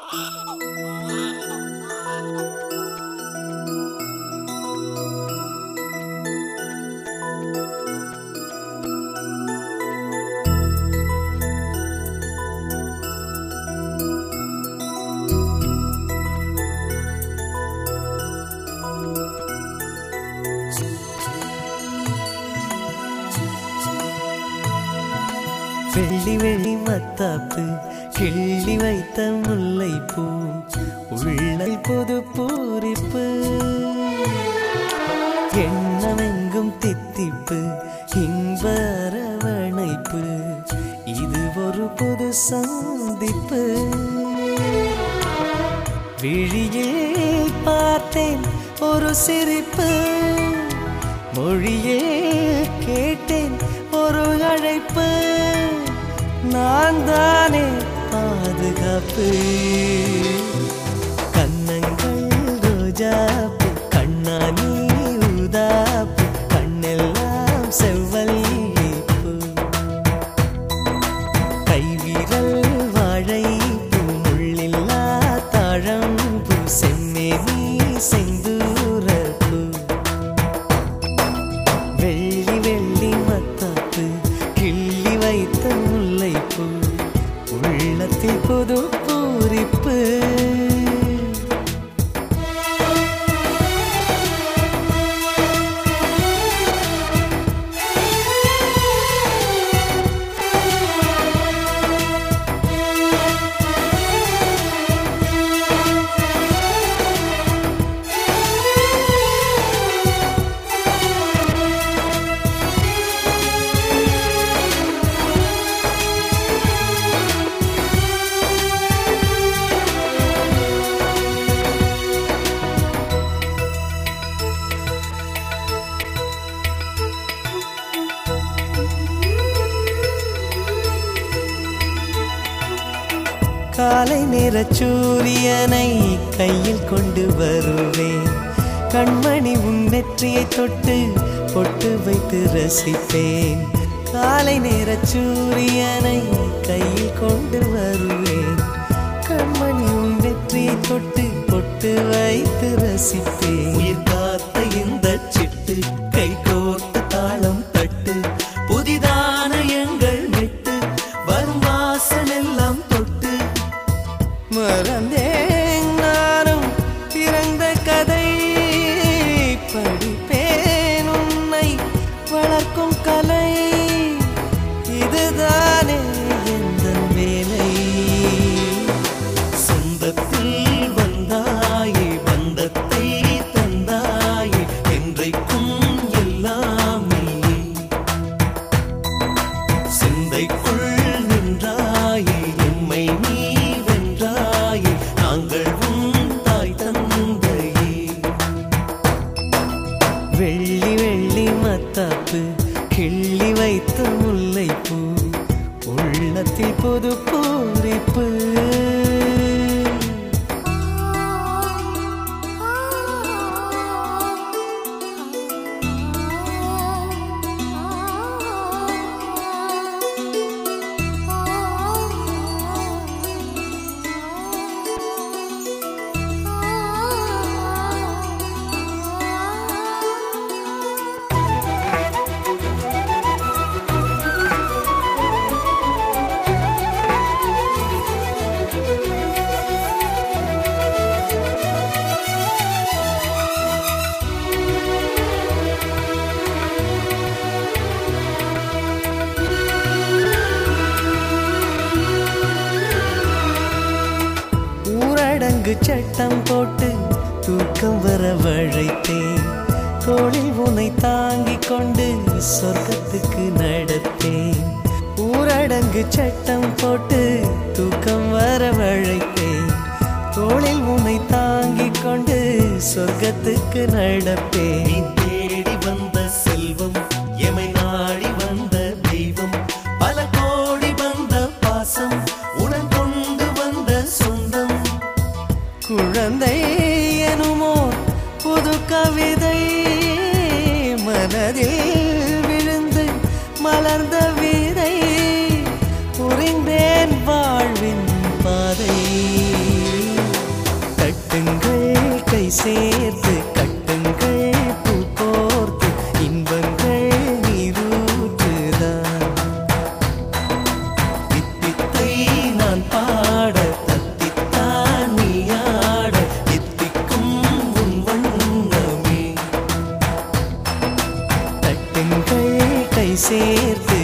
வெள்ளி வெள்ளி மத்தாப்பு கிள்ளி வைத்த முல்லைப்பூ உள்ளல் புது பூரிப்பு எண்ணமெங்கும் தித்திப்பு இன்ப அரவணைப்பு இது ஒரு புது சந்திப்பு விழியில் பார்த்தேன் ஒரு சிரிப்பு மொழியில் கேட்டேன் ஒரு அழைப்பு நான் தானே பாதுகாப்பு கண்ணங்கள் ரோஜாப்பு கண்ணானி ஊதாப்பு கண்ணெல்லாம் செவ்வல்லிப்பு கைவிரல் வாழை முள்ளில்லா தாழம்பு செம்மேனி செந்தூரப்பு வெள்ளி வெள்ளி மத்தாப்பு கிள்ளி வைத்த முல்லைப்பூ உள்ளத்தில் புது பூரிப்பு காலை நேர சூரியனை கையில் கொண்டு வருவேன் கண்மணி உன் நெற்றியை தொட்டு பொட்டு வைத்து ரசிப்பேன் காலை நேர சூரியனை கையில் கொண்டு வருவேன் கண்மணி உன் நெற்றியை தொட்டு பொட்டு வைத்து ரசிப்பேன் உயிர் காத்த இந்த சிட்டு கை கோர்த்து தாளம் தட்டு புதிதான எங்கள் விட்டு வரும் வாசனெல்லாம் தொட்டு மறந்தேன் நானும் பிறந்த கதை படிப்பேன் உன்னை வளர்க்கும் கலை இதுதானே எந்த வேலை சொந்தத்தில் வந்தாயே பந்தத்தை தந்தாயே என்றைக்கும் எல்லாமே சிந்தைக்குள் நின்றாயே எம்மை நீ வென்றாயே நாங்கள் உன் தாய் தந்தையே வெள்ளி வெள்ளி மத்தாப்பு கிள்ளி வைத்த முல்லைப்பூ உள்ளத்தில் புது பூரிப்பு ஊரடங்கு சட்டம் போட்டு தூக்கம் வர வழைத்தேன் தோளில் உன்னை தாங்கிக் கொண்டு சொர்க்கத்துக்கு நடத்தேன் ஊரடங்கு சட்டம் போட்டு தூக்கம் வர வழைத்தேன் தோளில் உன்னை தாங்கிக் கொண்டு சொர்க்கத்துக்கு நடப்பேன் நீ தேடி வந்த செல்வம் எமை நாடி வந்த தெய்வம் பல கோடி வந்த பாசம் உடன் கொண்டு வந்த சொந்தம் குழந்தை எனுமோ புது கவிதை மனதில் விழுந்து மலர்ந்த விதை புரிந்தேன் வாழ்வின் பாதை தட்டுங்கள் கை சேர்த்து கட்டுங்கள் பூ கோர்த்து இன்பங்கள் நீரூற்றுதான் தித்தித்தை நான் பாட தத்தித்தான் நீ ஆட எத்திக்கும் உன் வண்ணமே தட்டுங்கள் கை சேர்த்து